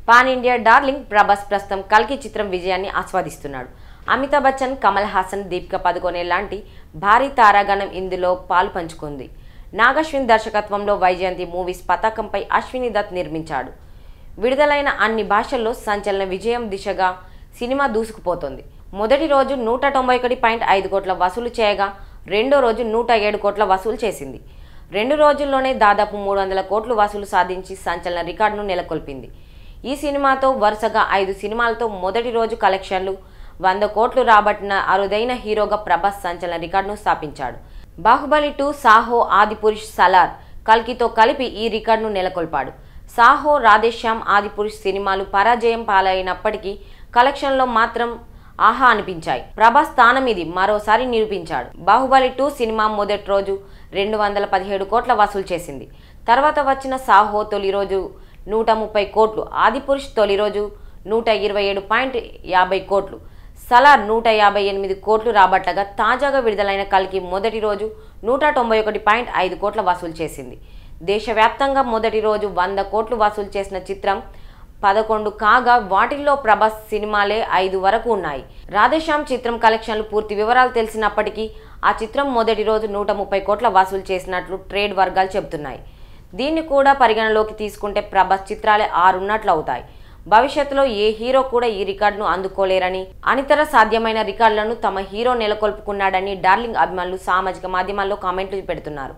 pan India darling Prabhas ప్రస్తుతం కల్కి చిత్రం విజయాన్ని ఆస్వాదిస్తున్నాడు అమితాబ్ బచ్చన్ కమల్ హాసన్ దీపిక పదుకొనే లాంటి భారీ తారాగణం ఇందులో పాలు పంచుకుంది నాగశ్విన్ దర్శకత్వంలో వైజయంతి మూవీస్ పతాకంపై అశ్విని దత్ నిర్మించాడు విడుదలైన అన్ని భాషల్లో సంచలన విజయం దిశగా సినిమా దూసుకుపోతోంది మొదటి రోజు నూట తొంభై ఒకటి పాయింట్ ఐదు కోట్ల వసూలు చేయగా రెండో రోజు నూట ఏడు కోట్ల వసూలు చేసింది రెండు రోజుల్లోనే దాదాపు మూడు వందల కోట్లు వసూలు సాధించి సంచలన రికార్డును నెలకొల్పింది ఈ సినిమాతో వరుసగా ఐదు సినిమాలతో మొదటి రోజు కలెక్షన్లు వంద కోట్లు రాబట్టిన అరుదైన హీరోగా ప్రభాస్ సంచలన రికార్డును స్థాపించాడు బాహుబలి టూ సాహో ఆదిపురుష్ సలార్ కల్కితో కలిపి ఈ రికార్డును నెలకొల్పాడు సాహో రాధేశ్యామ్ ఆదిపురుష్ సినిమాలు పరాజయం పాలైనప్పటికీ కలెక్షన్లో మాత్రం ఆహా అనిపించాయి ప్రభాస్ స్థానం ఇది మరోసారి నిరూపించాడు బాహుబలి టూ సినిమా మొదటి రోజు రెండు వందల పదిహేడు కోట్ల వసూలు చేసింది తర్వాత వచ్చిన సాహో తొలి రోజు నూట ముప్పై కోట్లు ఆదిపురుష్ తొలి రోజు నూట ఇరవై ఏడు పాయింట్ యాభై కోట్లు సలార్ నూట యాభై ఎనిమిది కోట్లు రాబట్టగా తాజాగా విడుదలైన కల్కి మొదటి రోజు నూట తొంభై ఒకటి పాయింట్ ఐదు కోట్ల వసూలు చేసింది దేశవ్యాప్తంగా మొదటి రోజు వంద కోట్లు వసూలు చేసిన చిత్రం పదకొండు కాగా వాటిల్లో ప్రభాస్ సినిమాలే ఐదు వరకు ఉన్నాయి రాధేశ్యామ్ చిత్రం కలెక్షన్లు పూర్తి వివరాలు తెలిసినప్పటికీ ఆ చిత్రం మొదటి రోజు నూట ముప్పై కోట్ల వసూలు చేసినట్లు ట్రేడ్ వర్గాలు చెబుతున్నాయి దీన్ని కూడా పరిగణలోకి తీసుకుంటే ప్రభాస్ చిత్రాలే ఆరున్నట్లు అవుతాయి భవిష్యత్తులో ఏ హీరో కూడా ఈ రికార్డును అందుకోలేరని అనితర సాధ్యమైన రికార్డులను తమ హీరో నెలకొల్పుకున్నాడని డార్లింగ్ అభిమానులు సామాజిక మాధ్యమాల్లో కామెంట్లు పెడుతున్నారు